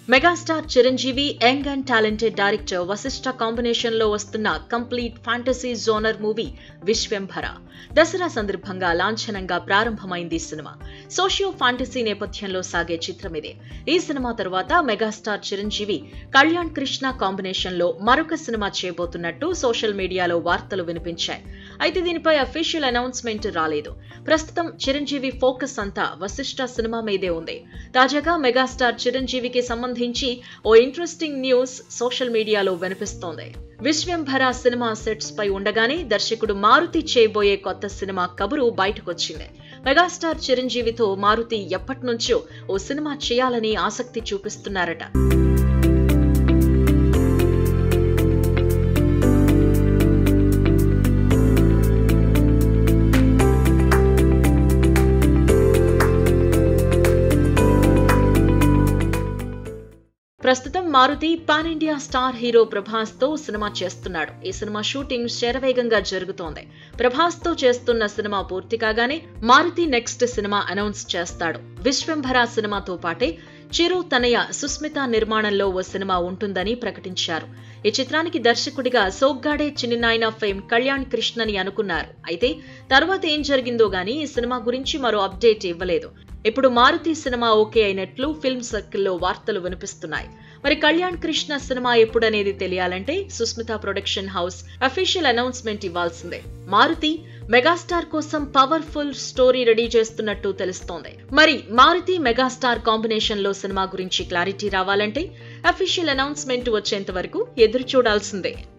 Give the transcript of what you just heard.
megastar Chiranjeevi young and talented director Vashishta combination లో వస్తున్న complete fantasy genre movie Vishwambhara Dasara సందర్భంగా లాంఛనంగా ప్రారంభమైంది ఈ సినిమా సోషియో ఫ్యాంటసీ నేపథ్యంలో సాగే చిత్రం ఇది ఈ సినిమా తరువాత మెగాస్టార్ చిరంజీవి కళ్యాణ్ కృష్ణ కాంబినేషన్ లో మరొక సినిమా చేయబోతున్నట్టు సోషల్ మీడియాలో వార్తలు వినిపించాయి అయితే దీనిపై అఫీషియల్ అనౌన్స్మెంట్ రాలేదు ప్రస్తుతం చిరంజీవి ఫోకస్ అంతా వశిష్ఠ సినిమా మీదే ఉంది తాజాగా మెగాస్టార్ చిరంజీవికి సంబంధించి ఓ ఇంట్రెస్టింగ్ న్యూస్ సోషల్ మీడియాలో వినిపిస్తోంది విశ్వంభర సినిమా సెట్స్ పై ఉండగానే దర్శకుడు మారుతి చేయబోయే కొత్త సినిమా కబురు బయటకొచ్చింది మెగాస్టార్ చిరంజీవితో మారుతి ఎప్పటి నుంచో ఓ సినిమా చేయాలని ఆసక్తి చూపిస్తున్నారట ప్రస్తుతం Maruthi pan India star hero Prabhas తో సినిమా చేస్తున్నాడు ఈ సినిమా షూటింగ్ శరవేగంగా జరుగుతోంది ప్రభాస్ తో చేస్తున్న సినిమా పూర్తి కాగానే మారుతి నెక్స్ట్ సినిమా అనౌన్స్ చేస్తాడు విశ్వంభర సినిమాతో పాటే చిరు తనయ సుస్మిత నిర్మాణంలో ఓ సినిమా ఉంటుందని ప్రకటించారు ఈ చిత్రానికి దర్శకుడిగా సోగ్గాడే చిన్నినాయన ఫేమ్ కళ్యాణ్ కృష్ణని అనుకున్నారు అయితే తర్వాత ఏం జరిగిందో గానీ ఈ సినిమా గురించి మరో అప్డేట్ ఇవ్వలేదు ఇప్పుడు మారుతి సినిమా ఓకే అయినట్లు ఫిల్మ్ సర్కిల్లో వార్తలు వినిపిస్తున్నాయి మరి కళ్యాణ్ కృష్ణ సినిమా ఎప్పుడనేది తెలియాలంటే Sushmitha production house official announcement ఇవ్వాల్సిందే మారుతి మెగాస్టార్ కోసం పవర్ఫుల్ స్టోరీ రెడీ చేస్తున్నట్టు తెలుస్తోంది మరి మారుతి మెగాస్టార్ కాంబినేషన్ లో సినిమా గురించి క్లారిటీ రావాలంటే అఫీషియల్ అనౌన్స్మెంట్ వచ్చేంత వరకు ఎదురు చూడాల్సిందే